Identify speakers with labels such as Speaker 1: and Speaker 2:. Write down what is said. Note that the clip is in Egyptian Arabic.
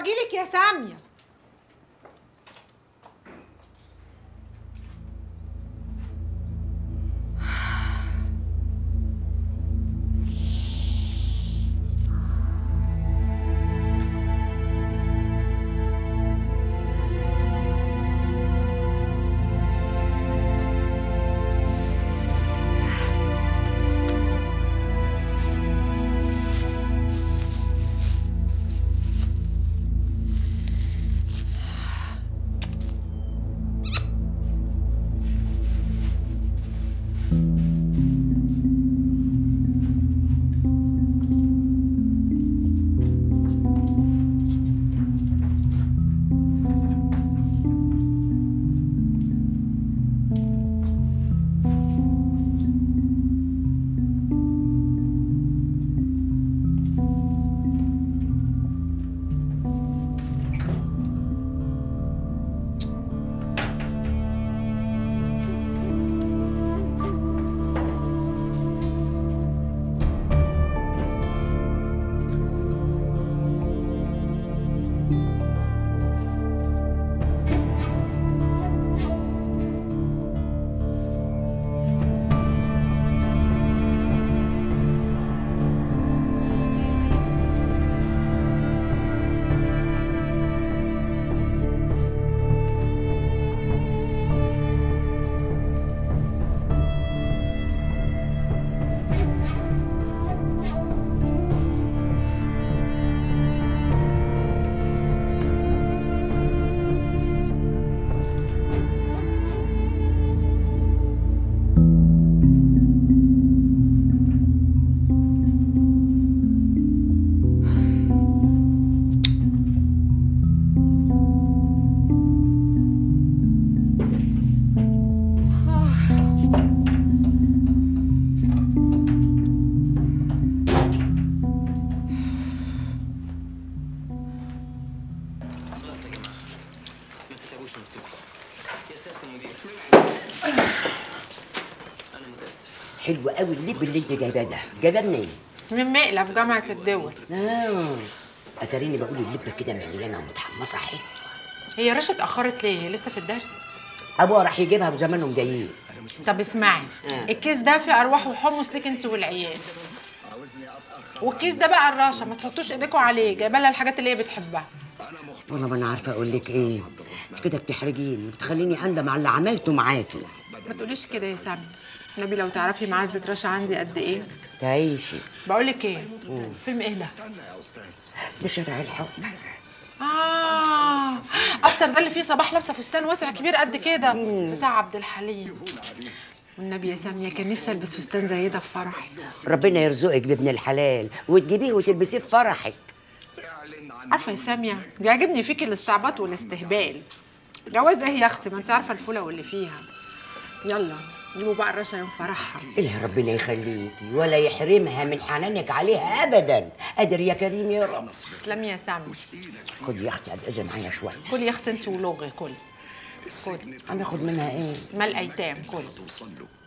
Speaker 1: واجيلك يا ساميه
Speaker 2: ما تتعبوش نفسكم يا سيادة المدير أنا متأسف
Speaker 3: حلو قوي اللب اللي انت جايباه ده جايباه منين؟
Speaker 1: من مقلة في جامعة الدول
Speaker 3: اه اتاريني بقول اللبه كده مليانه ومتحمصه حلو
Speaker 1: هي رشا اتأخرت ليه؟ هي لسه في الدرس؟
Speaker 3: ابوها راح يجيبها وزمانهم جايين
Speaker 1: طب اسمعي
Speaker 3: آه.
Speaker 1: الكيس ده فيه أرواح وحمص ليك انت والعيال والكيس ده بقى الرشا ما تحطوش ايديكوا عليه جايبه لها الحاجات اللي هي بتحبها
Speaker 3: والله ما انا عارفه اقول لك ايه انت كده بتحرجيني وبتخليني اندم على اللي عملته معاكي
Speaker 1: ما تقوليش كده يا سامي نبي لو تعرفي معزة رشا عندي قد ايه
Speaker 3: تعيشي
Speaker 1: بقول لك ايه فيلم ايه ده
Speaker 3: ده شارع الحب
Speaker 1: اه افسر ده اللي فيه صباح لابسه فستان واسع كبير قد كده بتاع عبد الحليم والنبي يا ساميه كان نفسي البس فستان زي ده في فرحي
Speaker 3: ربنا يرزقك بابن الحلال وتجيبيه وتلبسيه في فرحك
Speaker 1: عارفه يا ساميه بيعجبني فيكي الاستعباط والاستهبال جواز ايه يا اختي ما انت عارفه الفوله واللي فيها يلا جيبوا بقى الرشا يوم فرحها
Speaker 3: إله ربنا يخليكي ولا يحرمها من حنانك عليها ابدا قادر يا كريم يا رب
Speaker 1: تسلمي يا سامي
Speaker 3: خد يا اختي اذى معايا شويه
Speaker 1: كل يا اختي انت ولغي كل كل
Speaker 3: هناخد منها ايه
Speaker 1: مال ايتام كل